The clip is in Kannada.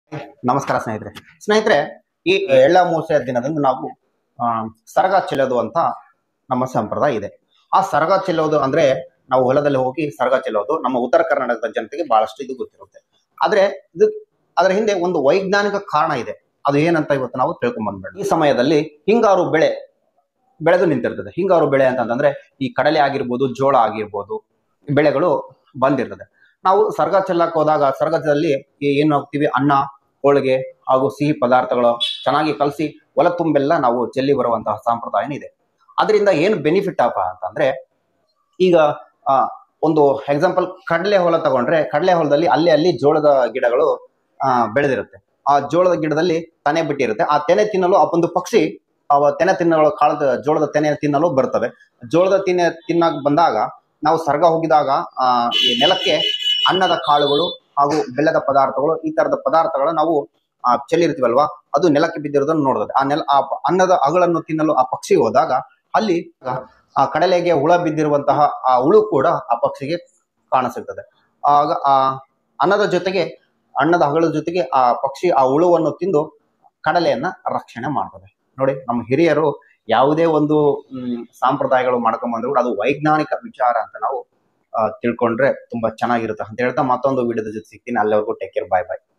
ನಮಸ್ಕಾರ ಸ್ನೇಹಿತರೆ ಸ್ನೇಹಿತರೆ ಈ ಎಳ್ಳ ಮೂಸೆಯ ದಿನದಂದು ನಾವು ಆ, ಸರಗ ಚೆಲ್ಲೋದು ಅಂತ ನಮ್ಮ ಸಂಪ್ರದಾಯ ಇದೆ ಆ ಸರಗ ಚೆಲ್ಲೋದು ಅಂದ್ರೆ ನಾವು ಹೊಲದಲ್ಲಿ ಹೋಗಿ ಸರಗ ಚೆಲ್ಲೋದು ನಮ್ಮ ಉತ್ತರ ಕರ್ನಾಟಕದ ಜನತೆಗೆ ಬಹಳಷ್ಟು ಇದು ಗೊತ್ತಿರುತ್ತೆ ಆದ್ರೆ ಇದು ಅದರ ಹಿಂದೆ ಒಂದು ವೈಜ್ಞಾನಿಕ ಕಾರಣ ಇದೆ ಅದು ಏನಂತ ಇವತ್ತು ನಾವು ತಿಳ್ಕೊಂಡ್ ಬಂದ್ಬೇಡ ಈ ಸಮಯದಲ್ಲಿ ಹಿಂಗಾರು ಬೆಳೆ ಬೆಳೆದು ನಿಂತಿರ್ತದೆ ಹಿಂಗಾರು ಬೆಳೆ ಅಂತಂದ್ರೆ ಈ ಕಡಲೆ ಆಗಿರ್ಬೋದು ಜೋಳ ಆಗಿರ್ಬೋದು ಈ ಬೆಳೆಗಳು ಬಂದಿರ್ತದೆ ನಾವು ಸರ್ಗ ಚೆಲ್ಲಕ್ ಹೋದಾಗ ಸರ್ಗದಲ್ಲಿ ಏನು ಹೋಗ್ತೀವಿ ಅನ್ನ ಹೋಳಿಗೆ ಹಾಗೂ ಸಿಹಿ ಪದಾರ್ಥಗಳು ಚೆನ್ನಾಗಿ ಕಲಸಿ ಹೊಲ ತುಂಬೆಲ್ಲ ನಾವು ಚೆಲ್ಲಿ ಬರುವಂತಹ ಸಂಪ್ರದಾಯ ಇದೆ ಅದರಿಂದ ಏನು ಬೆನಿಫಿಟ್ ಅಪ್ಪ ಅಂತಂದ್ರೆ ಈಗ ಆ, ಒಂದು ಎಕ್ಸಾಂಪಲ್ ಕಡಲೆ ಹೊಲ ತಗೊಂಡ್ರೆ ಕಡಲೆ ಹೊಲದಲ್ಲಿ ಅಲ್ಲಿ ಅಲ್ಲಿ ಜೋಳದ ಗಿಡಗಳು ಆ, ಬೆಳೆದಿರುತ್ತೆ ಆ ಜೋಳದ ಗಿಡದಲ್ಲಿ ತೆನೆ ಬಿಟ್ಟಿರುತ್ತೆ ಆ ತೆನೆ ತಿನ್ನಲು ಆ ಒಂದು ಪಕ್ಷಿ ಆ ತೆನೆ ತಿನ್ನಲು ಕಾಳದ ಜೋಳದ ತೆನೆ ತಿನ್ನಲು ಬರ್ತವೆ ಜೋಳದ ತಿನ್ನೆ ತಿನ್ನಕ್ ಬಂದಾಗ ನಾವು ಸರ್ಗ ಹೋಗಿದಾಗ ಆ ಈ ನೆಲಕ್ಕೆ ಅನ್ನದ ಕಾಳುಗಳು ಹಾಗೂ ಬೆಲ್ಲದ ಪದಾರ್ಥಗಳು ಈ ತರದ ಪದಾರ್ಥಗಳು ನಾವು ಆ, ಚೆಲ್ಲಿರ್ತೀವಲ್ವಾ ಅದು ನೆಲಕ್ಕೆ ಬಿದ್ದಿರೋದನ್ನು ನೋಡ್ತದೆ ಆ ನೆಲ ಆ ಪ- ಅನ್ನದ ಅಗಳನ್ನು ತಿನ್ನಲು ಆ ಪಕ್ಷಿ ಹೋದಾಗ ಅಲ್ಲಿ ಆ ಕಡಲೆಗೆ ಹುಳ ಬಿದ್ದಿರುವಂತಹ ಆ ಹುಳು ಕೂಡ ಆ ಪಕ್ಷಿಗೆ ಕಾಣಸಿಗ್ತದೆ ಆಗ ಆ ಅನ್ನದ ಜೊತೆಗೆ ಅನ್ನದ ಅಗಳದ ಜೊತೆಗೆ ಆ ಪಕ್ಷಿ ಆ ಹುಳುವನ್ನು ತಿಂದು ಕಡಲೆಯನ್ನ ರಕ್ಷಣೆ ಮಾಡ್ತದೆ ನೋಡಿ ನಮ್ಮ ಹಿರಿಯರು ಯಾವುದೇ ಒಂದು ಮ್, ಸಾಂಪ್ರದಾಯಗಳು ಮಾಡ್ಕೊಂಡ್ ಬಂದ್ರು ಕೂಡ ಅದು ವೈಜ್ಞಾನಿಕ ವಿಚಾರ ಅಂತ ನಾವು ಆ, ತಿಳ್ಕೊಂಡ್ರೆ ತುಂಬಾ ಚೆನ್ನಾಗಿರುತ್ತೆ ಅಂತ ಹೇಳ್ತಾ ಮತ್ತೊಂದು ವಿಡಿಯೋದ ಜೊತೆ ಸಿಗ್ತೀನಿ ಅಲ್ಲಿವರೆಗೂ ಟೇಕ್ ಕೇರ್ ಬಾಯ್ ಬಾಯ್